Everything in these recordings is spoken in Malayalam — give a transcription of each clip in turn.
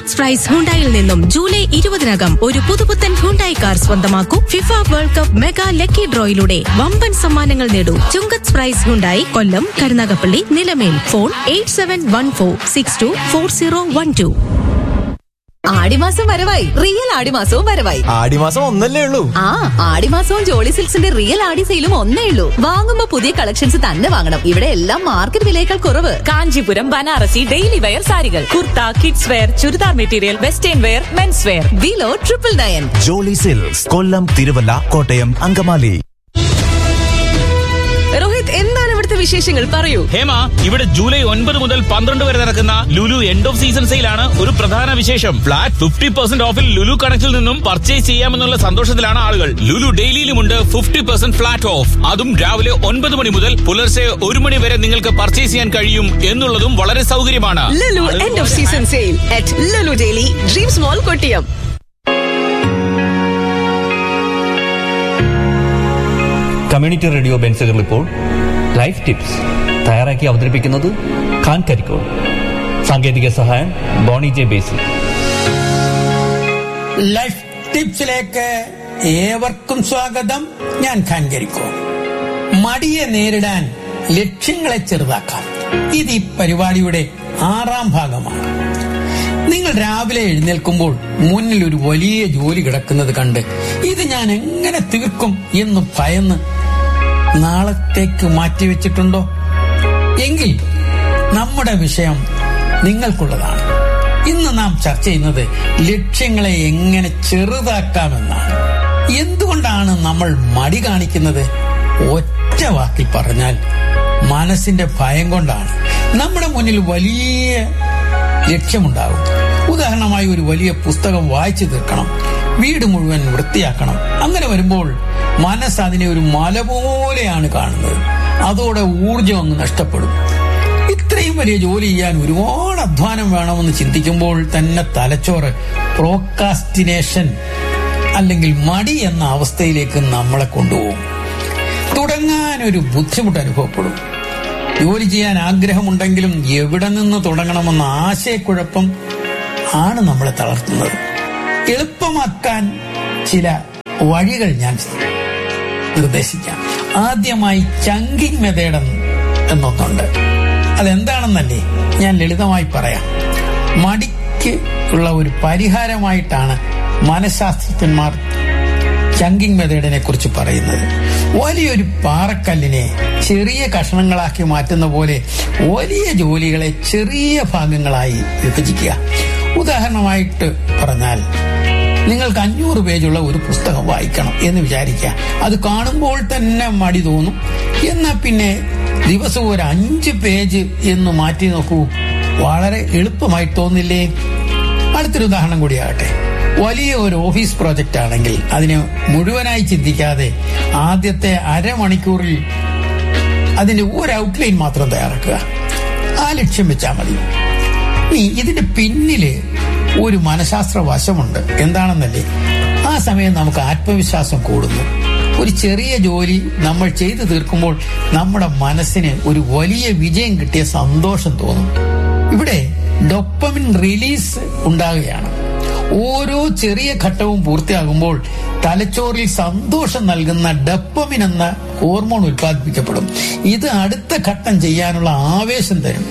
ചുങ്കത്ത് പ്രൈസ് ഹുണ്ടായിൽ നിന്നും ജൂലൈ ഇരുപതിനകം ഒരു പുതുപുത്തൻ ഹുണ്ടായി കാർ സ്വന്തമാക്കൂ FIFA World Cup mega lucky ഡ്രോയിലൂടെ വമ്പൻ സമ്മാനങ്ങൾ നേടൂ Chungath prize Hyundai Kollam Karunagappally Nilamel phone eight seven one four six two four zero one two ആടിമാസം വരവായി റിയൽ ആടിമാസവും വരവായി ആടിമാസം ഒന്നല്ലേ ഉള്ളൂ ആ ആടിമാസവും ജോളി സിൽക്സിന്റെ റിയൽ ആടി സെയിലും ഒന്നേ ഉള്ളൂ വാങ്ങുമ്പോ പുതിയ കളക്ഷൻസ് തന്നെ വാങ്ങണം ഇവിടെ എല്ലാം മാർക്കറ്റ് വിലയേക്കാൾ കുറവ് കാഞ്ചീപുരം ബനാറസി ഡെയിലി വെയർ സാരികൾ kurta kids wear churidar material western wear mens wear below triple nine jolly silks Kollam Thiruvalla Kottayam Angamaly Rohit എന്താണ് ഇവിടുത്തെ വിശേഷങ്ങൾ പറയൂ ഹേമ ഇവിടെ ജൂലൈ ഒൻപത് മുതൽ പന്ത്രണ്ട് വരെ നടക്കുന്ന ലുലു എൻഡ് ഓഫ് സീസൺ സെയിലാണ് ഒരു പ്രധാന വിശേഷം ഫ്ലാറ്റ് ഫിഫ്റ്റി പെർസെന്റ് ഓഫിൽ ലുലു കണക്റ്റിൽ നിന്നും പർച്ചേസ് ചെയ്യാമെന്നുള്ള സന്തോഷത്തിലാണ് ആളുകൾ ലുലു ഡെയിലിയിലുമുണ്ട് ഫിഫ്റ്റി പെർസെന്റ് ഫ്ലാറ്റ് ഓഫ് അതും രാവിലെ ഒൻപത് മണി മുതൽ പുലർച്ചെ ഒരു മണി വരെ നിങ്ങൾക്ക് പർച്ചേസ് ചെയ്യാൻ കഴിയും എന്നുള്ളതും വളരെ സൗകര്യമാണ് Lulu end of season sale at Lulu daily dreams mall Kottiyam community radio ബെൻസുകൾ ഇപ്പോൾ ലൈഫ് ടിപ്സ് തയ്യാറാക്കി അവതരിപ്പിക്കുന്നത് ഖാൻ കരിക്കോൾ സാങ്കേതിക സഹായം ബോണി ജെ ബേസി ലൈഫ് ടിപ്സിലേക്ക് ഏവർക്കും സ്വാഗതം ഞാൻ ഖാൻ കരിക്കോ മടിയെ നേരിടാൻ ലക്ഷ്യങ്ങളെ ചെറുതാക്കാം ഇത് ഈ പരിപാടിയുടെ ആറാം ഭാഗമാണ് നിങ്ങൾ രാവിലെ എഴുന്നേൽക്കുമ്പോൾ മുന്നിൽ ഒരു വലിയ ജോലി കിടക്കുന്നത് കണ്ട് ഇത് ഞാൻ എങ്ങനെ തീർക്കും എന്ന് ഭയന്ന് നാളത്തേക്ക് മാറ്റിവെച്ചിട്ടുണ്ടോ എങ്കിൽ നമ്മുടെ വിഷയം നിങ്ങൾക്കുള്ളതാണ് ഇന്ന് നാം ചർച്ച ചെയ്യുന്നത് ലക്ഷ്യങ്ങളെ എങ്ങനെ ചെറുതാക്കാമെന്നാണ് എന്തുകൊണ്ടാണ് നമ്മൾ മടി കാണിക്കുന്നത് ഒറ്റ വാക്കിൽ പറഞ്ഞാൽ മനസ്സിന്റെ ഭയം കൊണ്ടാണ് നമ്മുടെ മുന്നിൽ വലിയ ലക്ഷ്യമുണ്ടാകും ഉദാഹരണമായി ഒരു വലിയ പുസ്തകം വായിച്ചു തീർക്കണം വീട് മുഴുവൻ വൃത്തിയാക്കണം അങ്ങനെ വരുമ്പോൾ മനസ്സ് അതിനെ ഒരു മല പോലെയാണ് കാണുന്നത് അതോടെ ഊർജം അങ്ങ് നഷ്ടപ്പെടും ഇത്രയും വലിയ ജോലി ചെയ്യാൻ ഒരുപാട് അധ്വാനം വേണമെന്ന് ചിന്തിക്കുമ്പോൾ തന്നെ തലച്ചോറ് പ്രോക്കാസ്റ്റിനേഷൻ അല്ലെങ്കിൽ മടി എന്ന അവസ്ഥയിലേക്ക് നമ്മളെ കൊണ്ടുപോകും തുടങ്ങാൻ ഒരു ബുദ്ധിമുട്ട് അനുഭവപ്പെടും ജോലി ചെയ്യാൻ ആഗ്രഹമുണ്ടെങ്കിലും എവിടെ നിന്ന് തുടങ്ങണമെന്ന ആശയക്കുഴപ്പം ആണ് നമ്മളെ തളർത്തുന്നത് എളുപ്പമാക്കാൻ ചില വഴികൾ ഞാൻ നിർദ്ദേശിക്കാം ആദ്യമായി ചങ്കിങ് മെത്തേഡ് എന്നൊന്നുണ്ട് അതെന്താണെന്നല്ലേ ഞാൻ ലളിതമായി പറയാം മടിക്ക് ഉള്ള ഒരു പരിഹാരമായിട്ടാണ് മനഃശാസ്ത്രജ്ഞന്മാർ ചങ്കിങ് മെത്തേഡിനെ കുറിച്ച് പറയുന്നത് വലിയൊരു പാറക്കല്ലിനെ ചെറിയ കഷണങ്ങളാക്കി മാറ്റുന്ന പോലെ വലിയ ജോലികളെ ചെറിയ ഭാഗങ്ങളായി വിഭജിക്കുക ഉദാഹരണമായിട്ട് പറഞ്ഞാൽ നിങ്ങൾക്ക് അഞ്ഞൂറ് പേജുള്ള ഒരു പുസ്തകം വായിക്കണം എന്ന് വിചാരിക്കുക അത് കാണുമ്പോൾ തന്നെ മടി തോന്നും എന്നാൽ പിന്നെ ദിവസവും ഒരു അഞ്ച് പേജ് എന്ന് മാറ്റി നോക്കൂ വളരെ എളുപ്പമായി തോന്നില്ലേ അടുത്തൊരു ഉദാഹരണം കൂടിയാകട്ടെ വലിയ ഒരു ഓഫീസ് പ്രോജക്റ്റ് ആണെങ്കിൽ അതിനെ മുഴുവനായി ചിന്തിക്കാതെ ആദ്യത്തെ അരമണിക്കൂറിൽ അതിന്റെ ഒരു ഔട്ട്ലൈൻ മാത്രം തയ്യാറാക്കുക ആ ലക്ഷ്യം വെച്ചാൽ മതി ഇനി ഇതിന്റെ പിന്നില് ഒരു മനഃശാസ്ത്ര വശമുണ്ട് എന്താണെന്നല്ലേ ആ സമയം നമുക്ക് ആത്മവിശ്വാസം കൂടുന്നു ഒരു ചെറിയ ജോലി നമ്മൾ ചെയ്തു തീർക്കുമ്പോൾ നമ്മുടെ മനസ്സിന് ഒരു വലിയ വിജയം കിട്ടിയ സന്തോഷം തോന്നും ഇവിടെ ഡൊപ്പമിൻ റിലീസ് ഉണ്ടാകുകയാണ് ഓരോ ചെറിയ ഘട്ടവും പൂർത്തിയാകുമ്പോൾ തലച്ചോറിൽ സന്തോഷം നൽകുന്ന ഡപ്പമിൻ എന്ന ഹോർമോൺ ഉൽപ്പാദിപ്പിക്കപ്പെടും ഇത് അടുത്ത ഘട്ടം ചെയ്യാനുള്ള ആവേശം തരും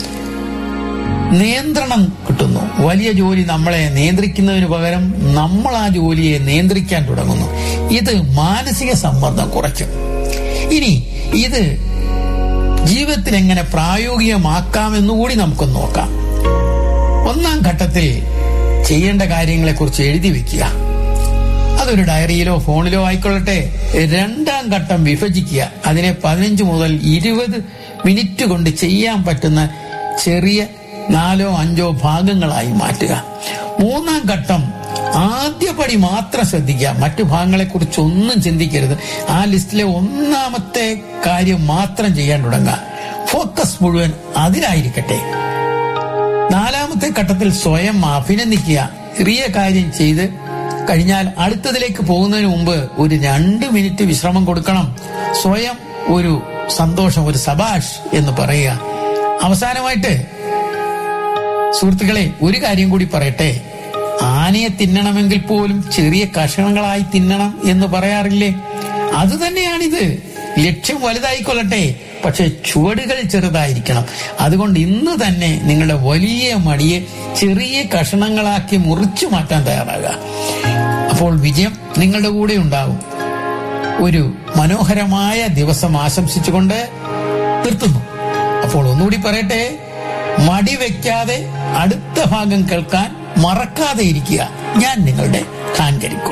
നിയന്ത്രണം കിട്ടുന്നു വലിയ ജോലി നമ്മളെ നിയന്ത്രിക്കുന്നതിന് പകരം നമ്മൾ ആ ജോലിയെ നിയന്ത്രിക്കാൻ തുടങ്ങുന്നു ഇത് മാനസിക സമ്മർദ്ദം കുറയ്ക്കും ഇനി ഇത് ജീവിതത്തിൽ എങ്ങനെ പ്രായോഗികമാക്കാമെന്നുകൂടി നമുക്ക് നോക്കാം ഒന്നാം ഘട്ടത്തിൽ ചെയ്യേണ്ട കാര്യങ്ങളെ കുറിച്ച് എഴുതി വെക്കുക അതൊരു ഡയറിയിലോ ഫോണിലോ ആയിക്കൊള്ളട്ടെ രണ്ടാം ഘട്ടം വിഭജിക്കുക അതിനെ പതിനഞ്ച് മുതൽ ഇരുപത് മിനിറ്റ് കൊണ്ട് ചെയ്യാൻ പറ്റുന്ന ചെറിയ നാലോ അഞ്ചോ ഭാഗങ്ങളായി മാറ്റുക മൂന്നാം ഘട്ടം ആദ്യപടി മാത്രം ശ്രദ്ധിക്കുക മറ്റു ഭാഗങ്ങളെ കുറിച്ച് ഒന്നും ചിന്തിക്കരുത് ആ ലിസ്റ്റിലെ ഒന്നാമത്തെ കാര്യം മാത്രം ചെയ്യാൻ തുടങ്ങുക ഫോക്കസ് മുഴുവൻ അതിലായിരിക്കട്ടെ നാലാമത്തെ ഘട്ടത്തിൽ സ്വയം അഭിനന്ദിക്കുക ചെറിയ കാര്യം ചെയ്ത് കഴിഞ്ഞാൽ അടുത്തതിലേക്ക് പോകുന്നതിന് മുമ്പ് ഒരു രണ്ട് മിനിറ്റ് വിശ്രമം കൊടുക്കണം സ്വയം ഒരു സന്തോഷം ഒരു സബാഷ് എന്ന് പറയുക അവസാനമായിട്ട് സുഹൃത്തുക്കളെ ഒരു കാര്യം കൂടി പറയട്ടെ ആനയെ തിന്നണമെങ്കിൽ പോലും ചെറിയ കഷണങ്ങളായി തിന്നണം എന്ന് പറയാറില്ലേ അത് തന്നെയാണിത് ലക്ഷ്യം വലുതായിക്കൊള്ളട്ടെ പക്ഷെ ചുവടുകൾ ചെറുതായിരിക്കണം അതുകൊണ്ട് ഇന്ന് തന്നെ നിങ്ങളുടെ വലിയ മടിയെ ചെറിയ കഷണങ്ങളാക്കി മുറിച്ചു മാറ്റാൻ തയ്യാറാകുക അപ്പോൾ വിജയം നിങ്ങളുടെ കൂടെ ഉണ്ടാവും ഒരു മനോഹരമായ ദിവസം ആശംസിച്ചുകൊണ്ട് നിർത്തുന്നു അപ്പോൾ ഒന്നുകൂടി പറയട്ടെ മടി വെക്കാതെ അടുത്ത ഭാഗം കേൾക്കാൻ മറക്കാതെ ഇരിക്കുക ഞാൻ നിങ്ങളുടെ കാൻകരിക്കും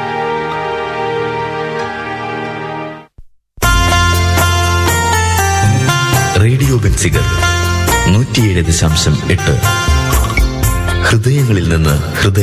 റേഡിയോ ബെൻസിഗർ നൂറ്റിയേഴ് ദശാംശം എട്ട് ഹൃദയങ്ങളിൽ നിന്ന് ഹൃദയ